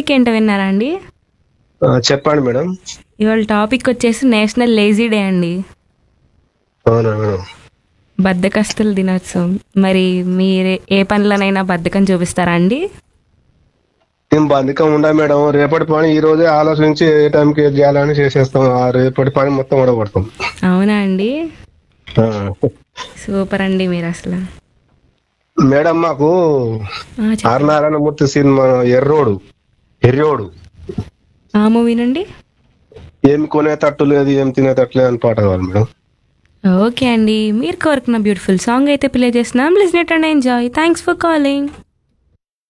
Topic ఏంటో విన్నారా అండి ఆ, చెప్పండి మేడం ఇవాళ టాపిక్ వచ్చేసి నేషనల్ లేజీ డే అండి అవునా మేడం బద్దకస్తుల దినోత్సవం మరి మీరు ఏ పనులనైనా బద్ధకం చూపిస్తారా అండి నేను బంధకం ఉండా మేడం రేపటి పని ఈ రోజే ఆలోచించి ఏ టైంకి ఏది చేయాలని చేసేస్తాం ఆ రేపటి పని మొత్తం ఓడగొడతాం అవునా అండి ఆ. సూపర్ అండి మీరు అసలు మేడం మాకు ఆ, చెప్ప- ఆర్ నారాయణమూర్తి సినిమా ఎర్రోడు ఎర్రోడు ఆ మూవీనండి ఏం కొనేటట్టు లేదు ఏం తినేటట్టు లేదు అని పాట కావాలి మేడం ఓకే అండి మీరు కోరుకున్న బ్యూటిఫుల్ సాంగ్ అయితే ప్లే చేస్తున్నాం listen and enjoy thanks for calling